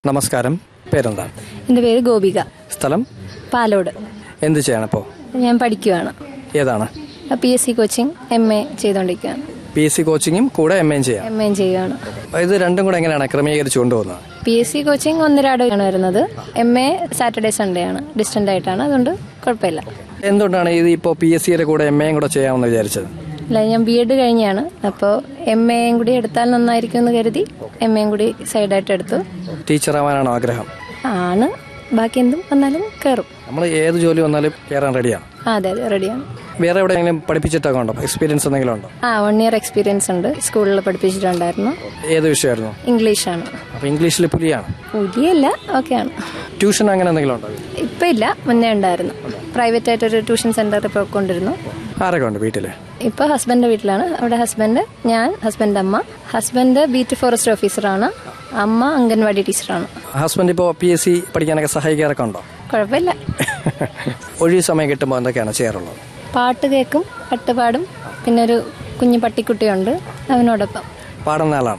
നമസ്കാരം പേരെന്താണ് എൻ്റെ പേര് ഗോപിക സ്ഥലം പാലോട് എന്ത് ചെയ്യണം ഇപ്പോൾ ഞാൻ പഠിക്കുകയാണ് ഏതാണ് P S C coaching M A ചെയ്തുകൊണ്ടിരിക്കുകയാണ് പി എസ് സി കോച്ചിങ്ങും കൂടെ എം എയും ചെയ്യാം എം എ ചെയ്യുകയാണ് ഇത് രണ്ടും കൂടെ എങ്ങനെയാണ് ക്രമീകരിച്ചു കൊണ്ടുപോകുന്നത് പി എസ് സി കോച്ചിങ് ഒന്നരാടാണ് വരുന്നത് എം എ സാറ്റർഡേ സൺഡേ ആണ് ഡിസ്റ്റൻ്റ് ആയിട്ടാണ് അതുകൊണ്ട് കുഴപ്പമില്ല എന്തുകൊണ്ടാണ് ഇത് ഇപ്പോൾ പി എസ് സിയുടെ കൂടെ എം എയും കൂടെ ചെയ്യാമെന്ന് വിചാരിച്ചത് അല്ല ഞാൻ ബി എഡ് കഴിഞ്ഞാണ് അപ്പോൾ എം എയും കൂടി എടുത്താൽ നന്നായിരിക്കും എന്ന് കരുതി എം എയും കൂടി സൈഡായിട്ട് എടുത്തു ടീച്ചറാവാനാണ് ആഗ്രഹം ആണ് ബാക്കി എന്തും വന്നാലും കയറും നമ്മൾ ഏത് ജോലി വന്നാലും കയറാൻ റെഡിയാണ് ആ അതെ അതെ റെഡിയാണ് വേറെ എവിടെയെങ്കിലും പഠിപ്പിച്ചിട്ടൊക്കെ ഉണ്ടോ എക്സ്പീരിയൻസ് എന്തെങ്കിലും ഉണ്ടോ ആ വൺ ഇയർ എക്സ്പീരിയൻസ് ഉണ്ട് സ്കൂളിൽ പഠിപ്പിച്ചിട്ടുണ്ടായിരുന്നു ഏത് വിഷയമായിരുന്നു ഇംഗ്ലീഷാണ് അപ്പോൾ ഇംഗ്ലീഷിൽ പുലിയാണ് പുതിയല്ല ഓക്കെയാണ് ട്യൂഷൻ അങ്ങനെ എന്തെങ്കിലും ഉണ്ടോ ഇപ്പം ഇല്ല മുന്നേ ഉണ്ടായിരുന്നു പ്രൈവറ്റ് ആയിട്ടൊരു ട്യൂഷൻ സെന്ററിൽ പോയിക്കൊണ്ടിരുന്നു ആരൊക്കെ ഉണ്ട് വീട്ടിൽ ഇപ്പോൾ ഹസ്ബൻഡിന്റെ വീട്ടിലാണ് അവിടെ ഹസ്ബൻഡ് ഞാൻ ഹസ്ബൻഡ് അമ്മ ഹസ്ബൻഡ് ബീറ്റ് ഫോറസ്റ്റ് ഓഫീസറാണ് അമ്മ അംഗൻവാടി ടീച്ചറാണ് ഹസ്ബൻഡ് ഇപ്പോൾ പി എസ് സി പഠിക്കാനൊക്കെ സഹായിക്കാറൊക്കെ ഉണ്ടോ കുഴപ്പമില്ല ഒഴിവ് സമയം കിട്ടുമ്പോൾ എന്തൊക്കെയാണ് ചെയ്യാറുള്ളത് പാട്ട് കേൾക്കും പാട്ട് പാടും പിന്നെ ഒരു കുഞ്ഞു പട്ടിക്കുട്ടിയുണ്ട് അവനോടൊപ്പം പാടുന്ന ആളാണ്